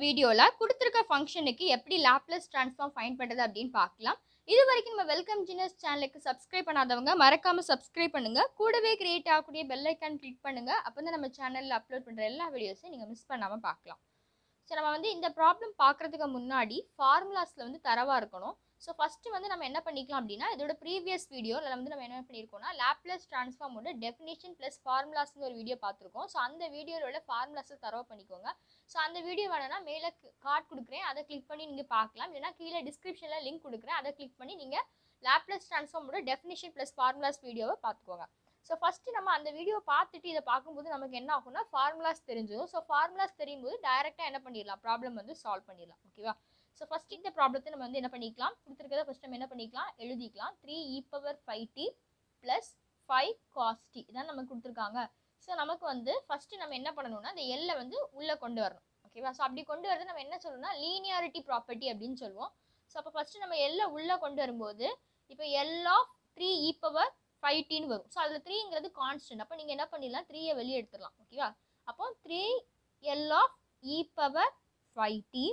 வீடியோவில் கொடுத்துருக்க ஃபங்க்ஷனுக்கு எப்படி லாப்லஸ் ட்ரான்ஸ்ஃபார்ம் ஃபைன் பண்ணுறது அப்படின்னு பார்க்கலாம் இது வரைக்கும் நம்ம வெல்கம் ஜினஸ் சேனலுக்கு சப்ஸ்கிரைப் பண்ணாதவங்க மறக்காமல் சப்ஸ்கிரைப் பண்ணுங்கள் கூடவே கிரியேட் ஆகக்கூடிய பெல் ஐக்கான் கிளிக் பண்ணுங்கள் அப்போ தான் நம்ம சேனலில் அப்லோட் பண்ணுற எல்லா வீடியோஸையும் நீங்கள் மிஸ் பண்ணாமல் பார்க்கலாம் ஸோ நம்ம வந்து இந்த ப்ராப்ளம் பார்க்குறதுக்கு முன்னாடி ஃபார்முலாஸில் வந்து தரவாக இருக்கணும் ஸோ ஃபஸ்ட்டு வந்து நம்ம என்ன பண்ணிக்கலாம் அப்படின்னா இதோட ப்ரீவியஸ் வீடியோவில் வந்து நம்ம என்ன பண்ணியிருக்கோம்னா லாப்லஸ் ட்ரான்ஸ்ஃபார்மோட டெஃபினேஷன் ப்ளஸ் ஃபார்முலாஸ்னு ஒரு வீடியோ பார்த்துருக்கோம் ஸோ அந்த வீடியோவில் உள்ள ஃபார்முலாஸை தரவா பண்ணிக்கோங்க ஸோ அந்த வீடியோ வேணும்னா மேலே கார்டு கொடுக்குறேன் அதை கிளிக் பண்ணி நீங்கள் பார்க்கலாம் இல்லைனா கீழே டிஸ்கிரிப்ஷனில் லிங்க் கொடுக்குறேன் அதை கிளிக் பண்ணி நீங்கள் லாப்லஸ் ட்ரான்ஸ்ஃபார்மோட டெஃபினேஷன் ப்ளஸ் ஃபார்முலாஸ் வீடியோவை பார்த்துக்கோங்க ஸோ ஃபஸ்ட்டு நம்ம அந்த வீடியோ பார்த்துட்டு இதை பார்க்கும்போது நமக்கு என்ன ஆகும்னா ஃபார்முலாஸ் தெரிஞ்சிடும் ஸோ ஃபார்முலாஸ் தெரியும் போது டைரெக்டாக என்ன பண்ணிடலாம் ப்ராப்ளம் வந்து சால்வ் பண்ணிடலாம் ஓகேவா ஸோ ஃபஸ்ட் இந்த ப்ராப்ளத்தை நம்ம வந்து என்ன பண்ணிக்கலாம் கொடுத்துருக்கத ஃபஸ்ட் நம்ம என்ன பண்ணிக்கலாம் எழுதிக்கலாம் three e power five t plus five cos t இதான் நமக்கு கொடுத்துருக்காங்க ஸோ நமக்கு வந்து ஃபஸ்ட்டு நம்ம என்ன பண்ணணும்னா இந்த எல்லை வந்து உள்ளே கொண்டு வரணும் ஓகேவா ஸோ அப்படி கொண்டு வரது நம்ம என்ன சொல்லணும்னா லீனியாரிட்டி ப்ராப்பர்ட்டி அப்படின்னு சொல்லுவோம் ஸோ அப்போ ஃபஸ்ட்டு நம்ம எல்லை உள்ளே கொண்டு வரும்போது இப்போ L of three e power five டின்னு வரும் ஸோ அதில் த்ரீங்கிறது கான்ஸ்டன்ட் அப்போ நீங்கள் என்ன பண்ணிடலாம் த்ரீயை வெளியே எடுத்துடலாம் ஓகேவா அப்போ three L of e power five t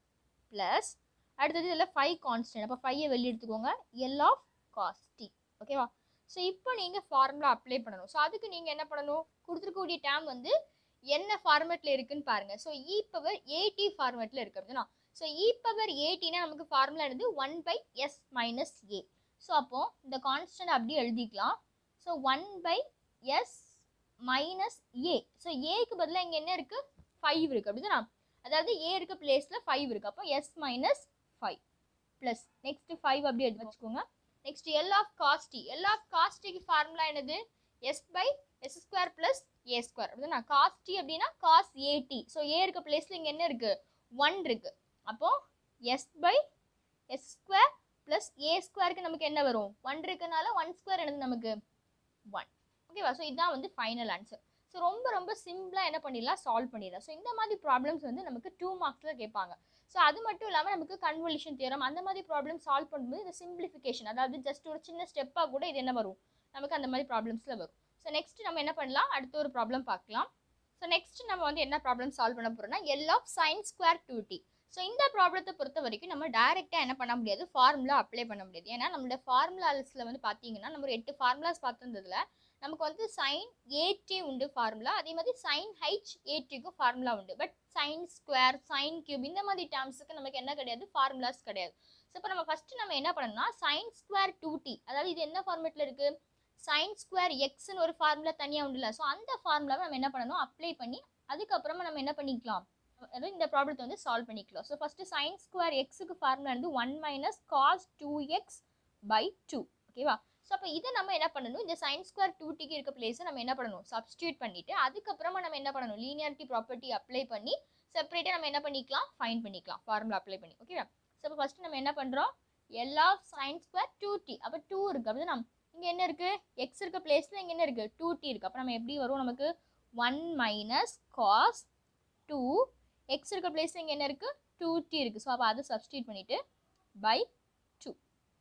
plus அடுத்தது இதில் ஃபைவ் கான்ஸ்டன்ட் அப்போ ஃபைவை வெளியே எடுத்துக்கோங்க எல் ஆஃப் காஸ் டி ஓகேவா ஸோ இப்போ நீங்கள் ஃபார்முலா அப்ளை பண்ணணும் ஸோ அதுக்கு நீங்கள் என்ன பண்ணணும் கொடுத்துருக்கக்கூடிய டேம் வந்து என்ன ஃபார்மேட்டில் இருக்குன்னு பாருங்கள் ஸோ இ பவர் ஏடி ஃபார்மேட்டில் இருக்கு அப்படின்னா ஸோ இ பவர் ஏடினா நமக்கு ஃபார்முலா என்னது one by s minus a so அப்போது இந்த கான்ஸ்டன்ட் அப்படியே எழுதிக்கலாம் so one by s minus a so ஏக்கு பதிலாக இங்கே என்ன இருக்குது ஃபைவ் இருக்குது அப்படிதானா அதாவது ஏ இருக்க பிளேஸில் ஃபைவ் இருக்குது அப்போ s minus five plus next five அப்படியே எடுத்து வச்சுக்கோங்க next L of cos t L of காஸ்டிக்கு ஃபார்முலா என்னது s by s square plus a square அப்படின்னா காஸ்டி அப்படின்னா காஸ் ஏடி ஸோ ஏ இருக்க பிளேஸில் இங்கே என்ன இருக்குது ஒன் இருக்குது அப்போது s by s square plus a ஸ்கொயருக்கு நமக்கு என்ன வரும் ஒன் இருக்கனால ஒன் ஸ்கொயர் என்னது நமக்கு ஒன் ஓகேவா ஸோ இதுதான் வந்து ஃபைனல் ஆன்சர் ஸோ ரொம்ப ரொம்ப சிம்பிளாக என்ன பண்ணிடலாம் சால்வ் பண்ணிடலாம் ஸோ இந்த மாதிரி ப்ராப்ளம்ஸ் வந்து நமக்கு டூ மார்க்ஸில் கேட்பாங்க ஸோ அது மட்டும் இல்லாமல் நமக்கு கன்வல்யூஷன் தியரம் அந்த மாதிரி ப்ராப்ளம் சால்வ் பண்ணும்போது இந்த சிம்பிளிஃபிகேஷன் அதாவது ஜஸ்ட் ஒரு சின்ன ஸ்டெப்பாக கூட இது என்ன வரும் நமக்கு அந்த மாதிரி ப்ராப்ளம்ஸில் வரும் ஸோ நெக்ஸ்ட் நம்ம என்ன பண்ணலாம் அடுத்த ஒரு ப்ராப்ளம் பார்க்கலாம் ஸோ நெக்ஸ்ட் நம்ம வந்து என்ன ப்ராப்ளம் சால்வ் பண்ண போகிறோம்னா L of sine square two t so இந்த ப்ராப்ளத்தை பொறுத்த வரைக்கும் நம்ம டேரெக்டாக என்ன பண்ண முடியாது ஃபார்முலா அப்ளை பண்ண முடியாது ஏன்னா நம்மளோட ஃபார்முலாஸில் வந்து பார்த்தீங்கன்னா நம்ம ஒரு எட்டு ஃபார்முலாஸ் பார்த்துருந்ததுல நமக்கு வந்து சைன் ஏடி உண்டு ஃபார்முலா அதே மாதிரி சைன் ஹைச் ஏடிக்கும் ஃபார்முலா உண்டு but sine square sine cube இந்த மாதிரி டேர்ம்ஸுக்கு நமக்கு என்ன கிடையாது ஃபார்முலாஸ் கிடையாது ஸோ இப்போ நம்ம ஃபஸ்ட்டு நம்ம என்ன பண்ணணும்னா சைன் ஸ்கொயர் டூ டி அதாவது இது என்ன ஃபார்மேட்டில் இருக்குது சைன் ஸ்கொயர் எக்ஸ்னு ஒரு ஃபார்முலா தனியாக உண்டுல ஸோ அந்த ஃபார்முலாவை நம்ம என்ன பண்ணணும் அப்ளை பண்ணி அதுக்கப்புறமா நம்ம என்ன பண்ணிக்கலாம் அதாவது இந்த ப்ராப்ளத்தை வந்து சால்வ் பண்ணிக்கலாம் ஸோ ஃபஸ்ட்டு சைன் ஸ்கொயர் எக்ஸுக்கு ஃபார்முலா வந்து one minus cos two x by two ஓகேவா ஸோ அப்போ இதை நம்ம என்ன பண்ணணும் இந்த சைன் ஸ்கொயர் டூ டிக்கு இருக்க பிளேஸை நம்ம என்ன பண்ணணும் சப்ஸ்டியூட் பண்ணிவிட்டு அதுக்கப்புறமா நம்ம என்ன பண்ணணும் லீனியாரிட்டி ப்ராப்பர்ட்டி அப்ளை பண்ணி செப்பரேட்டாக நம்ம என்ன பண்ணிக்கலாம் ஃபைன் பண்ணிக்கலாம் ஃபார்முலா அப்ளை பண்ணி ஓகேவா ஸோ இப்போ ஃபஸ்ட்டு நம்ம என்ன பண்ணுறோம் எல்லா சைன் ஸ்கொயர் டூ டி அப்போ டூ இருக்குது அப்படி நம்ம இங்கே என்ன இருக்குது எக்ஸ் இருக்க பிளேஸில் இங்கே என்ன இருக்குது டூ டி இருக்குது அப்போ நம்ம எப்படி வரும் நமக்கு one minus cos two x இருக்க பிளேஸில் இங்கே என்ன இருக்குது டூ டி இருக்குது ஸோ அப்போ அதை சப்ஸ்டியூட் பண்ணிவிட்டு பை டூ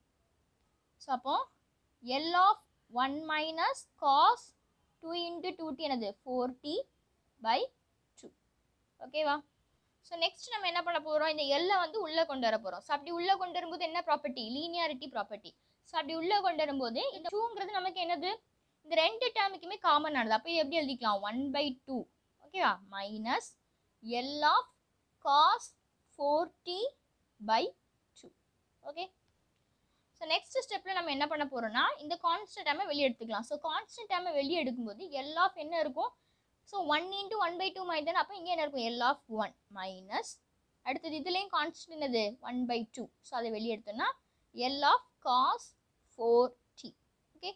ஸோ அப்போது L of one minus cos two into two t என்னது ஃபோர் டி பை டூ ஓகேவா ஸோ நெக்ஸ்ட் நம்ம என்ன பண்ண போகிறோம் இந்த எல்லை வந்து உள்ளே கொண்டு வர போகிறோம் ஸோ அப்படி உள்ளே கொண்டு வரும்போது என்ன ப்ராப்பர்ட்டி லீனியாரிட்டி ப்ராப்பர்ட்டி ஸோ அப்படி உள்ளே கொண்டு வரும்போது இந்த டூங்கிறது நமக்கு என்னது இந்த ரெண்டு டேர்முக்குமே காமன் ஆனது அப்போ இது எப்படி எழுதிக்கலாம் ஒன் பை டூ ஓகேவா minus L of cos four t by two okay so next ஸ்டெப்பில் நம்ம என்ன பண்ண போகிறோம்னா இந்த கான்ஸ்டன்ட் டேமை வெளியே எடுத்துக்கலாம் ஸோ கான்ஸ்டன்ட் டேமை வெளியே எடுக்கும்போது எல் ஆஃப் என்ன இருக்கும் so one into one by two minus அப்போ இங்கே என்ன இருக்கும் எல் ஆஃப் ஒன் மைனஸ் அடுத்தது இதுலேயும் கான்ஸ்டன்ட் என்னது ஒன் பை டூ ஸோ அதை வெளியே எடுத்தோம்னா L of cos four t okay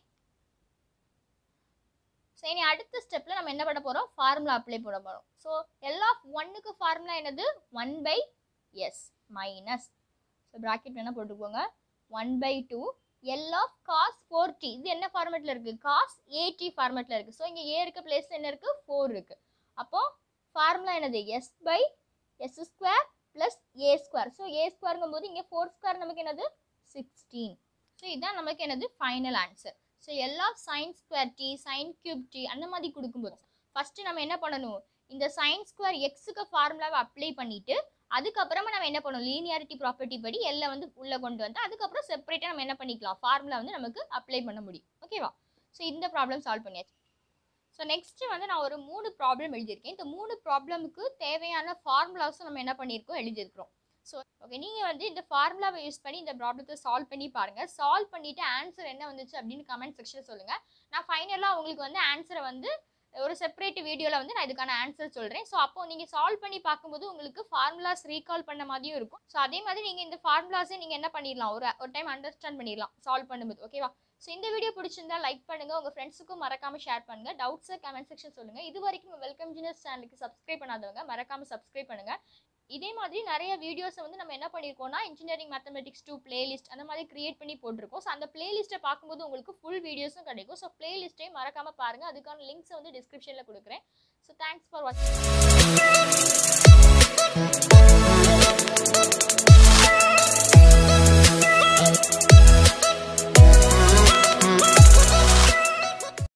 so இனி அடுத்த ஸ்டெப்பில் நம்ம என்ன பண்ண போகிறோம் ஃபார்முலா அப்ளை பண்ண போகிறோம் ஸோ எல் ஆஃப் ஒன்னுக்கு ஃபார்முலா என்னது one by s minus so bracket என்ன போட்டுக்கோங்க one by two L of cos four t இது என்ன ஃபார்மேட்டில் இருக்குது காஸ் ஏடி ஃபார்மேட்டில் இருக்குது ஸோ இங்கே ஏ இருக்க பிளேஸில் என்ன இருக்குது ஃபோர் இருக்குது அப்போது ஃபார்முலா என்னது s by s square plus a square so a ஸ்கொயருங்கும் போது இங்கே ஃபோர் ஸ்கொயர் நமக்கு என்னது சிக்ஸ்டீன் ஸோ இதுதான் நமக்கு என்னது ஃபைனல் ஆன்சர் ஸோ எல்லா sine square t sine cube t அந்த மாதிரி கொடுக்கும்போது ஃபஸ்ட்டு நம்ம என்ன பண்ணணும் இந்த சைன் ஸ்கொயர் எக்ஸுக்கு ஃபார்முலாவை அப்ளை பண்ணிவிட்டு அதுக்கப்புறமா நம்ம என்ன பண்ணுவோம் லீனியாரிட்டி ப்ராப்பர்ட்டி படி எல்லை வந்து உள்ளே கொண்டு வந்து அதுக்கப்புறம் செப்பரேட்டாக நம்ம என்ன பண்ணிக்கலாம் ஃபார்முலா வந்து நமக்கு அப்ளை பண்ண முடியும் ஓகேவா ஸோ இந்த ப்ராப்ளம் சால்வ் பண்ணியாச்சு ஸோ நெக்ஸ்ட்டு வந்து நான் ஒரு மூணு ப்ராப்ளம் எழுதியிருக்கேன் இந்த மூணு ப்ராப்ளமுக்கு தேவையான ஃபார்முலாஸும் நம்ம என்ன பண்ணியிருக்கோம் எழுதியிருக்கிறோம் ஸோ ஓகே நீங்கள் வந்து இந்த ஃபார்முலாவை யூஸ் பண்ணி இந்த ப்ராப்ளத்தை சால்வ் பண்ணி பாருங்கள் சால்வ் பண்ணிவிட்டு ஆன்சர் என்ன வந்துச்சு அப்படின்னு கமெண்ட் செக்ஷனில் சொல்லுங்கள் நான் ஃபைனலாக உங்களுக்கு வந்து ஆன்சரை வந்து ஒரு செப்பரேட் வீடியோவில் வந்து நான் இதுக்கான ஆன்சர் சொல்கிறேன் ஸோ அப்போ நீங்கள் சால்வ் பண்ணி பார்க்கும்போது உங்களுக்கு ஃபார்முலாஸ் ரீகால் பண்ண மாதிரியும் இருக்கும் ஸோ அதே மாதிரி நீங்கள் இந்த ஃபார்முலாஸை நீங்கள் என்ன பண்ணிடலாம் ஒரு ஒரு டைம் அண்டர்ஸ்டாண்ட் பண்ணிடலாம் சால்வ் பண்ணும்போது ஓகேவா ஸோ இந்த வீடியோ பிடிச்சிருந்தா லைக் பண்ணுங்கள் உங்கள் ஃப்ரெண்ட்ஸுக்கும் மறக்காமல் ஷேர் பண்ணுங்கள் டவுட்ஸை கமெண்ட் செக்ஷன் சொல்லுங்கள் இது வரைக்கும் வெல்கம் ஜினஸ் சேனலுக்கு சப்ஸ்கிரைப் பண்ணாதவங்க மறக்காமல் சப்ஸ்கிரைப் பண்ணுங்கள் இதே மாதிரி நிறைய வீடியோஸை வந்து நம்ம என்ன பண்ணியிருக்கோம்னா இன்ஜினியரிங் மேத்தமெட்டிக்ஸ் டூ பிளேலிஸ்ட் அந்த மாதிரி கிரியேட் பண்ணி போட்டிருக்கோம் ஸோ அந்த பிளேலிஸ்ட்டை பார்க்கும்போது உங்களுக்கு ஃபுல் வீடியோஸும் கிடைக்கும் ஸோ பிளேலிஸ்ட்டையும் மறக்காமல் பாருங்கள் அதுக்கான லிங்க்ஸை வந்து டிஸ்கிரிப்ஷனில் கொடுக்குறேன் ஸோ தேங்க்ஸ் ஃபார் வாட்சிங்